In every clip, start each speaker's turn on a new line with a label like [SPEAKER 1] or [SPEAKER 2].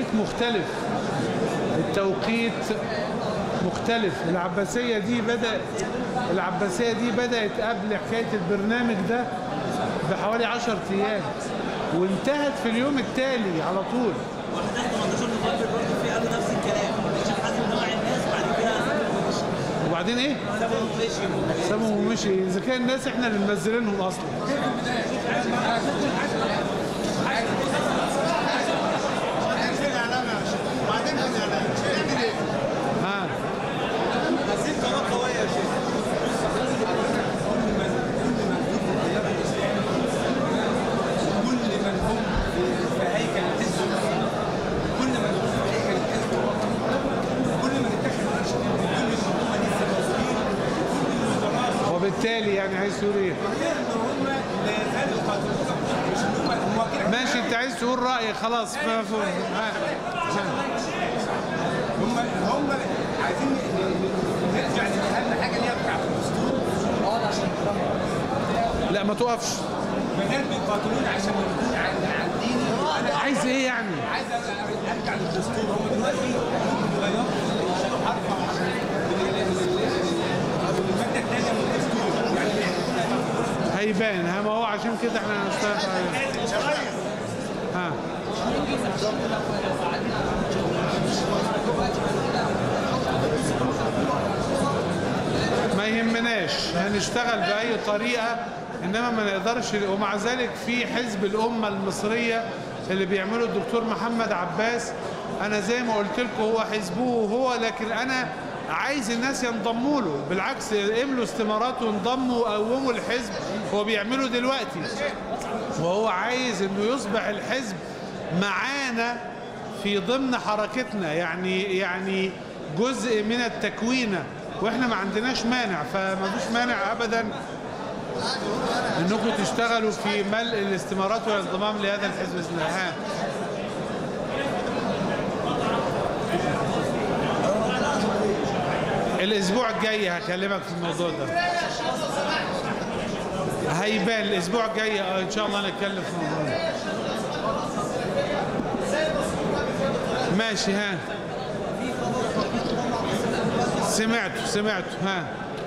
[SPEAKER 1] مختلف التوقيت مختلف العباسية دي بدأ العباسية دي بدأت قبل حكاية البرنامج ده بحوالي 10 أيام وانتهت في اليوم التالي على طول
[SPEAKER 2] وحدث 18 نوفمبر برضه في قالوا نفس الكلام الشيخ حازم نوع الناس بعد كده
[SPEAKER 1] وبعدين ايه؟
[SPEAKER 2] سابهم ومشي
[SPEAKER 1] سابهم ومشي اذا كان الناس احنا اللي منزلينهم اصلا ها
[SPEAKER 2] عايزين قناه قويه يا شيخ
[SPEAKER 3] كل من هم في- في هيكل الحزب كل من هم في هيكل الحزب كل من اتخذ الاشخاص كل من هم لسه موجودين كل الوزراء
[SPEAKER 1] وبالتالي يعني عايز تقول ايه؟
[SPEAKER 3] ان هم لا يزالوا يقاتلون مش ان هم هم كده
[SPEAKER 1] ماشي انت عايز تقول رايك خلاص ف... ف... ها. ها.
[SPEAKER 3] هم هم عايزين ن- ن- نرجع لاهم حاجه اللي هي بتاعت الدستور
[SPEAKER 1] لا ما تقفش
[SPEAKER 3] ما دام بيقاتلون عشان يردون عن عن ديني انا
[SPEAKER 1] عايز ايه يعني؟
[SPEAKER 3] عايز أ- ارجع للدستور هم دلوقتي ممكن يغيروا يشيلوا حرف الماده الثانيه من الدستور يعني بيحطوا
[SPEAKER 1] هيبان ها ما هو عشان كده احنا هنشتغل عليه. ها ما يهمناش هنشتغل بأي طريقة إنما ما نقدرش ومع ذلك في حزب الأمة المصرية اللي بيعمله الدكتور محمد عباس أنا زي ما قلت لكم هو حزبه هو لكن أنا عايز الناس ينضموا له بالعكس املوا استمارات وانضموا وقوموا الحزب هو بيعمله دلوقتي وهو عايز انه يصبح الحزب معانا في ضمن حركتنا يعني يعني جزء من التكوينه واحنا ما عندناش مانع فما فيش مانع ابدا انكم تشتغلوا في ملء الاستمارات والانضمام لهذا الحزب باذن الله ها. الاسبوع الجاي هكلمك في الموضوع ده هيبان الاسبوع الجاي آه، ان شاء الله نتكلم في الموضوع ده ماشي ها سمعت سمعت ها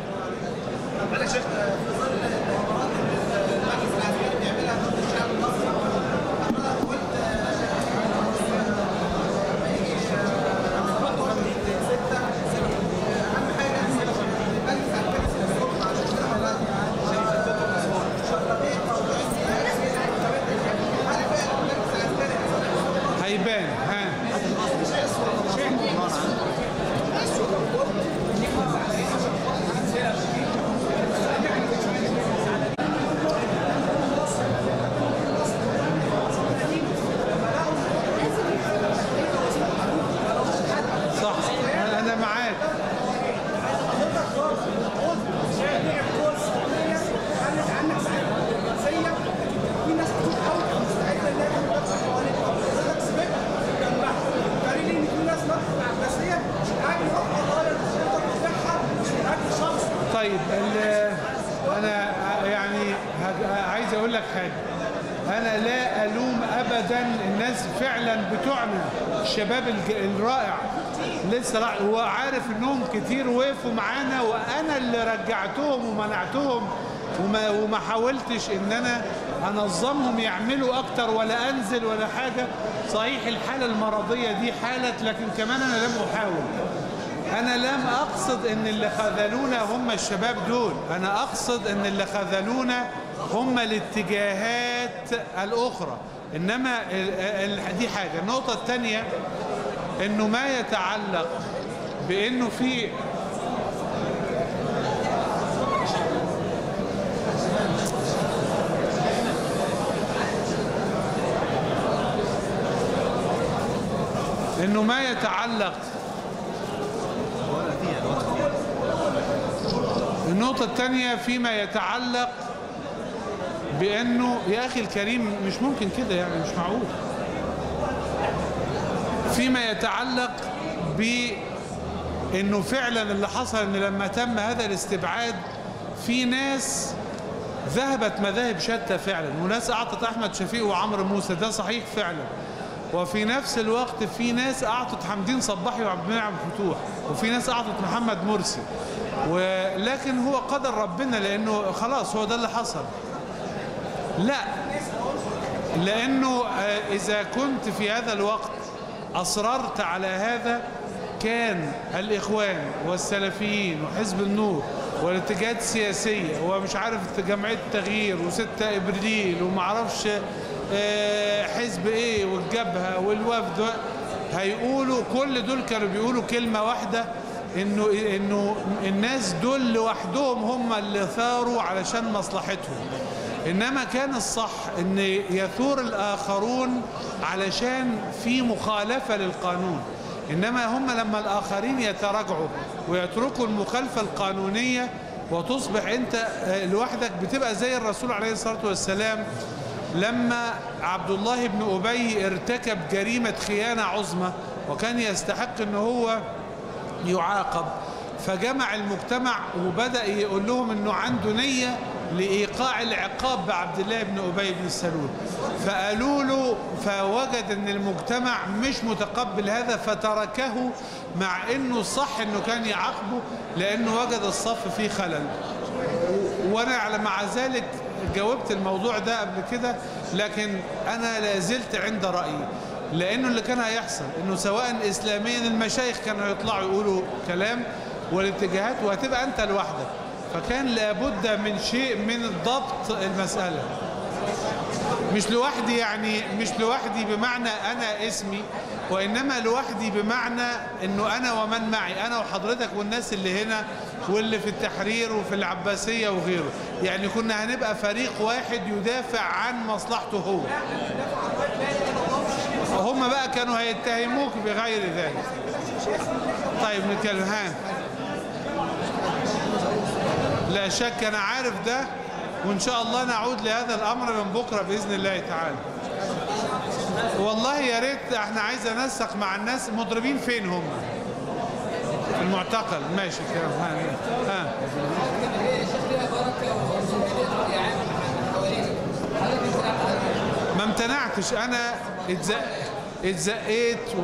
[SPEAKER 1] هيبان ها صح أنا- انا معاك
[SPEAKER 4] في ناس كتير قوي مستعده انها تعمل نفس الحوالين حضرتك سمعت جنبها دليل ان في ناس نفس العباسيه من اجل رفع قضايا السلطه بتاعها مش من اجل شخص
[SPEAKER 1] طيب ال- انا يعني ه- عايز اقول لك حاجه انا لا الوم ابدا الناس فعلا بتوعنا الشباب الج- الرائع لسه رائع وعارف انهم كتير وقفوا معانا وانا اللي رجعتهم ومنعتهم وما وما حاولتش ان انا انظمهم يعملوا اكتر ولا انزل ولا حاجه صحيح الحاله المرضيه دي حالت لكن كمان انا لم احاول أنا لم أقصد إن اللي خذلونا هم الشباب دول أنا أقصد إن اللي خذلونا هم الاتجاهات الأخرى إنما ال- ال- دي حاجة النقطة الثانية إنه ما يتعلق بإنه في إنه ما يتعلق النقطة الثانية فيما يتعلق بأنه يا أخي الكريم مش ممكن كده يعني مش معقول فيما يتعلق بأنه فعلا اللي حصل أن لما تم هذا الاستبعاد في ناس ذهبت مذاهب شتى فعلا وناس أعطت أحمد شفيق وعمرو موسى ده صحيح فعلا وفي نفس الوقت في ناس اعطت حمدين صباحي وعبد المنعم فتوح وفي ناس اعطت محمد مرسي ولكن هو قدر ربنا لانه خلاص هو ده اللي حصل لا لانه آه، اذا كنت في هذا الوقت اصررت على هذا كان الاخوان والسلفيين وحزب النور والاتجاهات السياسيه ومش عارف جمعيه التغيير وستة ابريل ومعرفش آه، حزب ايه والجبهه والوفد هيقولوا كل دول كانوا بيقولوا كلمه واحده انه انه الناس دول لوحدهم هم اللي ثاروا علشان مصلحتهم انما كان الصح ان يثور الاخرون علشان في مخالفه للقانون انما هم لما الاخرين يتراجعوا ويتركوا المخالفه القانونيه وتصبح انت آه، لوحدك بتبقى زي الرسول عليه الصلاه والسلام لما عبد الله بن ابي ارتكب جريمه خيانه عظمى وكان يستحق ان هو يعاقب فجمع المجتمع وبدأ يقول لهم انه عنده نية لإيقاع العقاب بعبد الله بن أبي بن سلول فقالوا له فوجد ان المجتمع مش متقبل هذا فتركه مع انه الصح انه كان يعاقبه لانه وجد الصف فيه خلل وانا على مع ذلك جاوبت الموضوع ده قبل كده لكن انا لا زلت عند رايي لانه اللي كان هيحصل انه سواء اسلاميا المشايخ كانوا يطلعوا يقولوا كلام والاتجاهات وهتبقى انت لوحدك فكان لابد من شيء من ضبط المساله مش لوحدي يعني مش لوحدي بمعنى انا اسمي وانما لوحدي بمعنى انه انا ومن معي انا وحضرتك والناس اللي هنا واللي في التحرير وفي العباسيه وغيره يعني كنا هنبقى فريق واحد يدافع عن مصلحته هو هم بقى كانوا هيتهموك بغير ذلك طيب نتكلم ها لا شك انا عارف ده وان شاء الله نعود لهذا الامر من بكره باذن الله تعالى والله يا ريت احنا عايز انسق مع الناس مضربين فين هم في المعتقل ماشي كده ها ها ما امتنعتش انا اتزق اتزقيت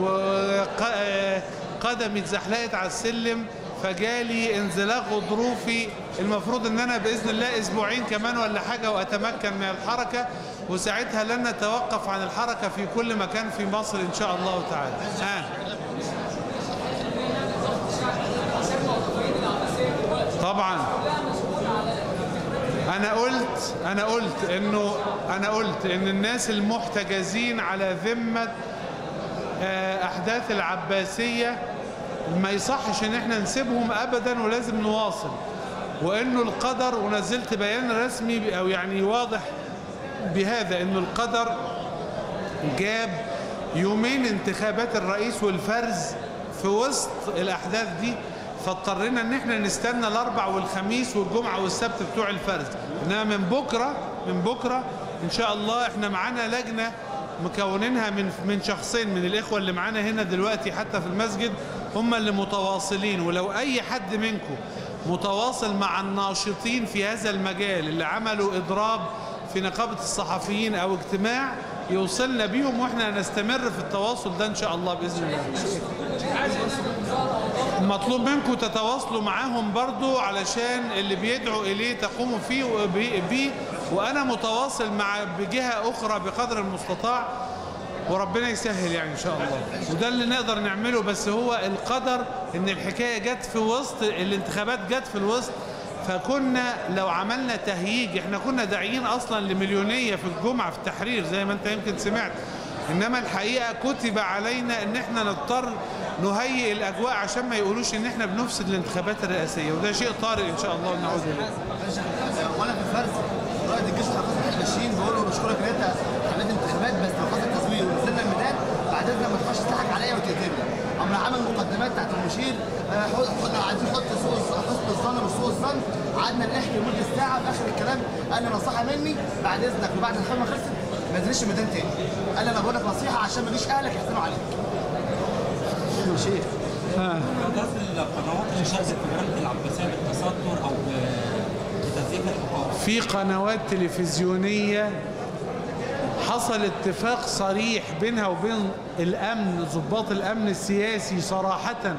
[SPEAKER 1] وقدمي اتزحلقت على السلم فجالي انزلاق غضروفي المفروض ان انا باذن الله اسبوعين كمان ولا حاجه واتمكن من الحركه وساعتها لن نتوقف عن الحركه في كل مكان في مصر ان شاء الله تعالى ها طبعا انا قلت انا قلت انه انا قلت ان الناس المحتجزين على ذمه آه، احداث العباسيه ما يصحش ان احنا نسيبهم ابدا ولازم نواصل وانه القدر ونزلت بيان رسمي ب- او يعني واضح بهذا انه القدر جاب يومين انتخابات الرئيس والفرز في وسط الاحداث دي فاضطرينا ان احنا نستنى الاربع والخميس والجمعه والسبت بتوع الفرز انما من بكره من بكره ان شاء الله احنا معانا لجنه مكونينها من من شخصين من الاخوه اللي معانا هنا دلوقتي حتى في المسجد هم اللي متواصلين ولو اي حد منكم متواصل مع الناشطين في هذا المجال اللي عملوا اضراب في نقابه الصحفيين او اجتماع يوصلنا بيهم واحنا هنستمر في التواصل ده ان شاء الله باذن الله مطلوب منكم تتواصلوا معاهم برضو علشان اللي بيدعوا إليه تقوموا فيه وبي- بيه وأنا متواصل مع بجهة أخرى بقدر المستطاع وربنا يسهل يعني إن شاء الله وده اللي نقدر نعمله بس هو القدر إن الحكاية جت في وسط الانتخابات جت في الوسط فكنا لو عملنا تهييج احنا كنا داعيين اصلا لمليونيه في الجمعه في التحرير زي ما انت يمكن سمعت انما الحقيقه كتب علينا ان احنا نضطر نهيئ الاجواء عشان ما يقولوش ان احنا بنفسد الانتخابات الرئاسيه وده شيء طارئ ان شاء الله ونعوذ بالله
[SPEAKER 5] وانا في الفرز قائد الجيش وحركات الماشيين بقول له بشكرك ان انت عملت انتخابات بس لو حصل تزوير ونزلنا الميدان بعد اذنك ما تخش تضحك عليا وتقتلني قام راح عمل مقدمات تحت المشير آه، حط- حط- عايزين نحط سوء الظن- حسن الظن مش سوء الظن قعدنا نحكي لمده ساعه في اخر الكلام قال لي نصيحه مني بعد اذنك وبعد الخدمه خلصت ما تنزلش الميدان تاني قال لي انا بقول لك نصيحه عشان ما يجيش اهلك يحزنوا عليك شيخ
[SPEAKER 2] قصد القنوات اللي شاركت في جريمه العباسيه بالتصدر او بتزييف الحقائق
[SPEAKER 1] في قنوات تلفزيونيه حصل اتفاق صريح بينها وبين الامن ضباط الامن السياسي صراحه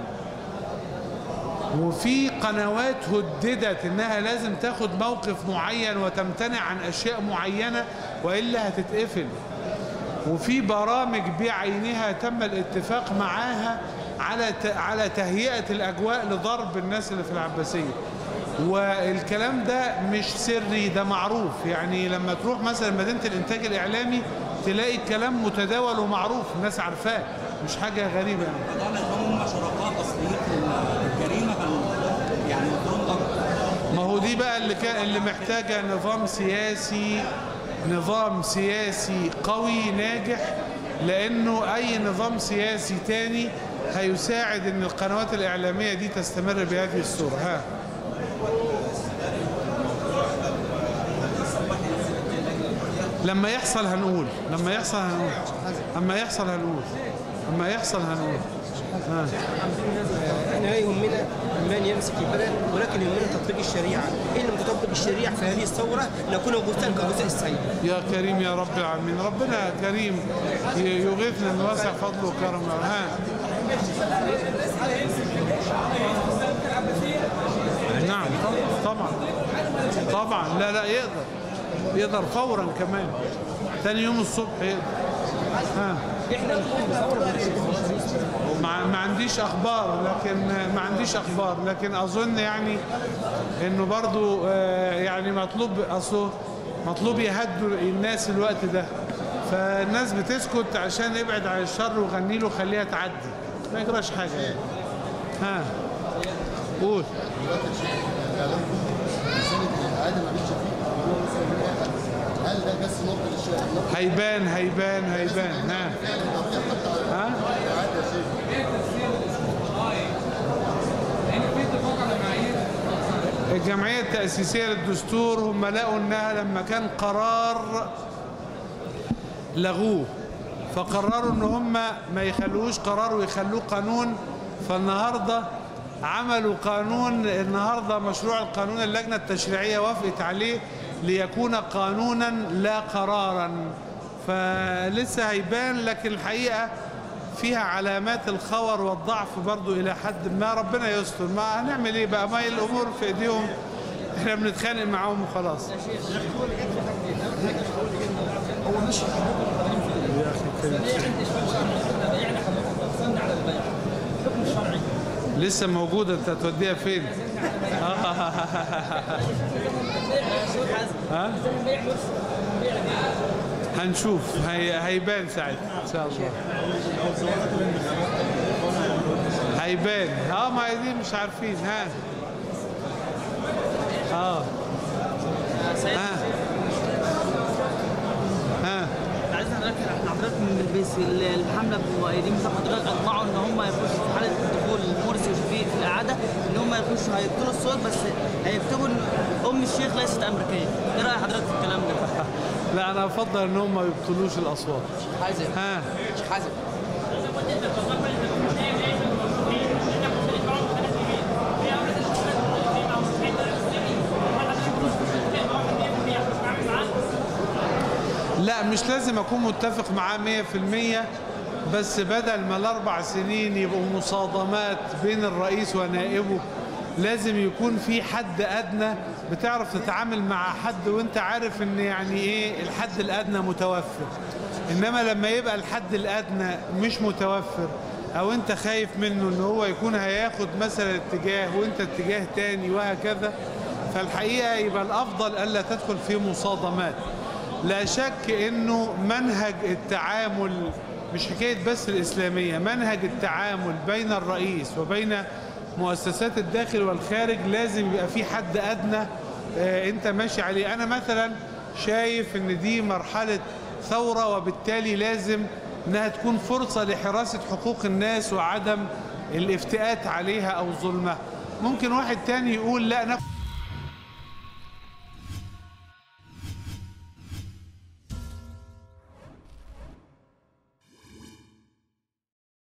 [SPEAKER 1] وفي قنوات هددت انها لازم تاخد موقف معين وتمتنع عن اشياء معينه والا هتتقفل وفي برامج بعينها تم الاتفاق معاها على ت- على تهيئه الاجواء لضرب الناس اللي في العباسيه والكلام ده مش سري ده معروف يعني لما تروح مثلا مدينه الانتاج الاعلامي تلاقي الكلام متداول ومعروف الناس عارفاه مش حاجه غريبه يعني
[SPEAKER 2] طبعا هم شركاء اصليين في الجريمه كانوا يعني قدام ضرب
[SPEAKER 1] ما هو دي بقى اللي كان اللي محتاجه نظام سياسي نظام سياسي قوي ناجح لانه اي نظام سياسي تاني هيساعد ان القنوات الاعلاميه دي تستمر بهذه الصوره ها لما يحصل هنقول لما يحصل هنقول لما يحصل هنقول لما يحصل هنقول ها
[SPEAKER 6] احنا لا يهمنا من يمسك البلد ولكن يهمنا تطبيق الشريعه ان لم تطبق الشريعه في هذه الثوره نكون غثاء كغثاء السيل
[SPEAKER 1] يا كريم يا رب العالمين ربنا كريم ي- يغيثنا من واسع فضله وكرمه ها نعم طبعا طبعا لا لا يقدر يقدر فورا كمان تاني يوم الصبح يقدر ها
[SPEAKER 6] احنا نقوم بثوره
[SPEAKER 1] ما, ما عنديش اخبار لكن ما عنديش اخبار لكن اظن يعني انه برضو آه، يعني مطلوب اصله مطلوب يهدوا الناس الوقت ده فالناس بتسكت عشان يبعد عن الشر وغني له خليها تعدي ما يجراش حاجه يعني ها قول
[SPEAKER 5] دلوقتي الشيخ اعلامكم رساله عادل ما بيتش فيه هو مثلا هل ده بس نقطه للشيخ نقطه
[SPEAKER 1] هيبان هيبان هيبان ها ها
[SPEAKER 5] عادي يا شيخ
[SPEAKER 1] الجمعية التأسيسية للدستور هم لقوا انها لما كان قرار لغوه فقرروا ان هم ما يخلوش قرار ويخلوه قانون فالنهارده عملوا قانون النهارده مشروع القانون اللجنة التشريعية وافقت عليه ليكون قانونا لا قرارا فلسه هيبان لكن الحقيقة فيها علامات الخور والضعف برضو إلى حد ما ربنا يستر ما هنعمل إيه بقى ما هي الأمور في إيديهم إحنا بنتخانق معاهم وخلاص لسه موجودة أنت هتوديها فين؟ ها؟ هنشوف هي... هيبان ساعتها ان شاء الله هيبان اه ما هي دي مش عارفين ها اه ها ها
[SPEAKER 2] عايز حضرتك احنا حضرتك من بس الحمله بمؤيدين بتاع حضرتك اجمعوا ان هم يخشوا في حاله دخول مرسي وشفيق في الاعاده ان هم يخشوا هيقتلوا الصوت بس هيكتبوا ان ام الشيخ ليست امريكيه ايه راي حضرتك في الكلام ده؟
[SPEAKER 1] لا انا افضل ان هم ما يبطلوش الاصوات
[SPEAKER 6] حازم
[SPEAKER 1] ها
[SPEAKER 6] حازم
[SPEAKER 1] لا مش لازم اكون متفق معاه 100% بس بدل ما الاربع سنين يبقوا مصادمات بين الرئيس ونائبه لازم يكون في حد ادنى بتعرف تتعامل مع حد وانت عارف ان يعني ايه الحد الادنى متوفر انما لما يبقى الحد الادنى مش متوفر او انت خايف منه ان هو يكون هياخد مثلا اتجاه وانت اتجاه تاني وهكذا فالحقيقه يبقى الافضل الا تدخل في مصادمات لا شك انه منهج التعامل مش حكايه بس الاسلاميه منهج التعامل بين الرئيس وبين مؤسسات الداخل والخارج لازم يبقى في حد ادنى آه، انت ماشي عليه انا مثلا شايف ان دي مرحله ثوره وبالتالي لازم انها تكون فرصه لحراسه حقوق الناس وعدم الافتئات عليها او ظلمها ممكن واحد تاني يقول لا ناخد